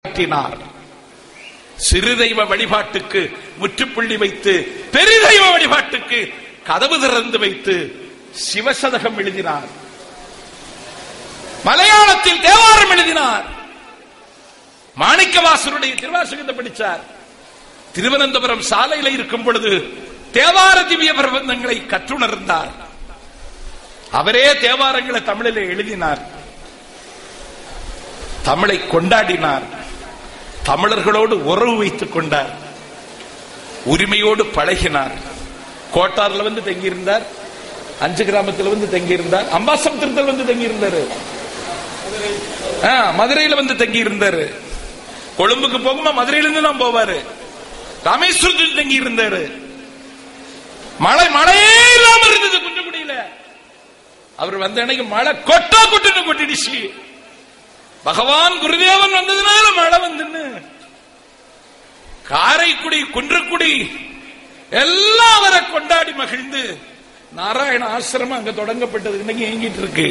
காட்டினார் சிறுதெய்வ வழிபாட்டுக்கு முற்றுப்புள்ளி வைத்து பெருதெய்வ வழிபாட்டுக்கு கதவு திறந்து வைத்து சிவசதகம் எழுதினார் மலையாளத்தில் தேவாரம் எழுதினார் மாணிக்கவாசருடைய திருவாசகத்தை படித்தார் திருவனந்தபுரம் சாலையில இருக்கும் பொழுது தேவார திவ்ய பிரபந்தங்களை கற்றுணர்ந்தார் அவரே தேவாரங்களை தமிழில் எழுதினார் தமிழை கொண்டாடினார் தமிழர்களோடு உறவு வைத்துக் கொண்டார் உரிமையோடு பழகினார் கோட்டார்ல வந்து தங்கியிருந்தார் அஞ்சு கிராமத்துல வந்து தங்கியிருந்தார் அம்பாசமுத்திரத்தில் வந்து தங்கியிருந்தாரு ஆ, மதுரையில வந்து தங்கி இருந்தாரு கொழும்புக்கு போகுமா மதுரையில இருந்து தான் போவாரு ராமேஸ்வரத்தில் தங்கி இருந்தாரு மழை மழையே இல்லாம இருந்தது குன்றக்குடியில அவர் வந்த அன்னைக்கு மழை கொட்டா கொட்டுன்னு கொட்டிடுச்சு பகவான் குருதேவன் வந்ததுனால மழை வந்துன்னு காரைக்குடி குன்றக்குடி எல்லாம் அவரை கொண்டாடி மகிழ்ந்து நாராயண ஆசிரமம் அங்க தொடங்கப்பட்டது இன்னைக்கு இயங்கிட்டு இருக்கு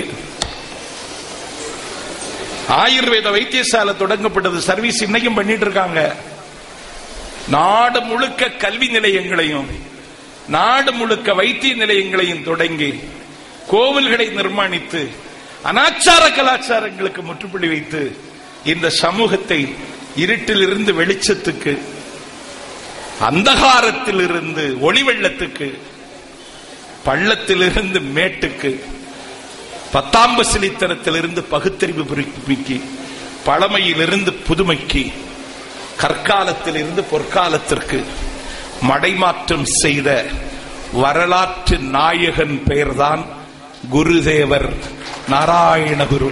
ஆயுர்வேத வைத்தியசாலை தொடங்கப்பட்டது சர்வீஸ் இன்னைக்கும் பண்ணிட்டு இருக்காங்க நாடு முழுக்க கல்வி நிலையங்களையும் நாடு முழுக்க வைத்திய நிலையங்களையும் தொடங்கி கோவில்களை நிர்மாணித்து அனாச்சார கலாச்சாரங்களுக்கு முற்றுப்புள்ளி வைத்து இந்த சமூகத்தை இருட்டிலிருந்து வெளிச்சத்துக்கு அந்தகாரத்திலிருந்து ஒளி வெள்ளத்துக்கு பள்ளத்திலிருந்து மேட்டுக்கு பத்தாம் பசிலித்தனத்திலிருந்து பகுத்தறிவு பிரிக்கி பழமையிலிருந்து புதுமைக்கு கற்காலத்திலிருந்து பொற்காலத்திற்கு மடைமாற்றம் செய்த வரலாற்று நாயகன் பெயர்தான் குருதேவர் நாராயணகுரு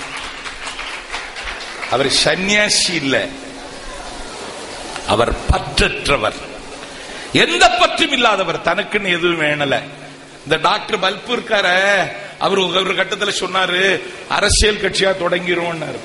அவர் சந்நியாசி இல்ல அவர் பற்றற்றவர் எந்த பற்றும் இல்லாதவர் தனக்குன்னு எதுவும் வேணல இந்த டாக்டர் பல்பு இருக்கார அவர் ஒரு கட்டத்துல சொன்னாரு அரசியல் கட்சியா தொடங்கிடுவோம்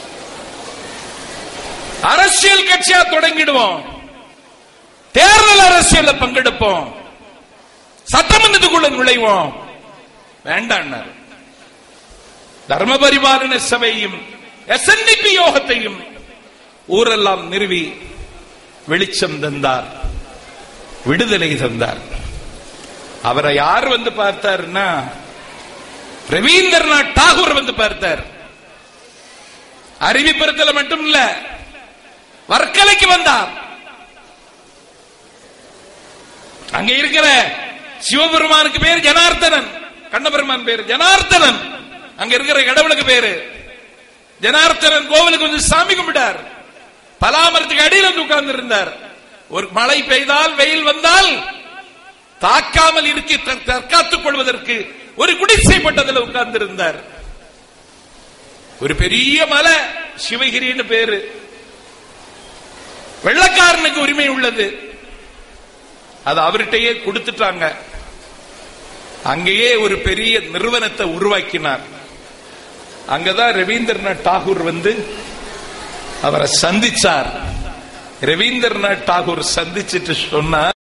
அரசியல் கட்சியா தொடங்கிடுவோம் தேர்தல் அரசியல்ல பங்கெடுப்போம் சட்டமன்றத்துக்குள்ள நுழைவோம் வேண்டாம் தர்ம பரிபாலன சபையும் எஸ்என்டிபி யோகத்தையும் ஊரெல்லாம் நிறுவி வெளிச்சம் தந்தார் விடுதலை தந்தார் அவரை யார் வந்து பார்த்தாருன்னா ரவீந்திரநாத் டாகூர் வந்து பார்த்தார் அறிவிப்பெருத்தல மட்டும் இல்ல வர்க்கலைக்கு வந்தார் அங்க இருக்கிற சிவபெருமானுக்கு பேர் ஜனார்த்தனன் கண்ணபெருமான் பேர் ஜனார்த்தனன் அங்க இருக்கிற கடவுளுக்கு பேரு ஜனார்த்தனன் கோவிலுக்கு வந்து சாமி கும்பிட்டார் பலாமரத்துக்கு அடியில் வந்து உட்கார்ந்து இருந்தார் ஒரு மழை பெய்தால் வெயில் வந்தால் தாக்காமல் இருக்க த- தற்காத்துக் கொள்வதற்கு ஒரு குடிசை பட்டத்தில் உட்கார்ந்து இருந்தார் ஒரு பெரிய மலை சிவகிரின்னு பேரு வெள்ளக்காரனுக்கு உரிமை உள்ளது அது அவர்கிட்டயே கொடுத்துட்டாங்க அங்கேயே ஒரு பெரிய நிறுவனத்தை உருவாக்கினார் அங்கதான் ரவீந்திரநாத் டாகூர் வந்து அவரை சந்திச்சார் ரவீந்திரநாத் டாகூர் சந்திச்சிட்டு சொன்னார்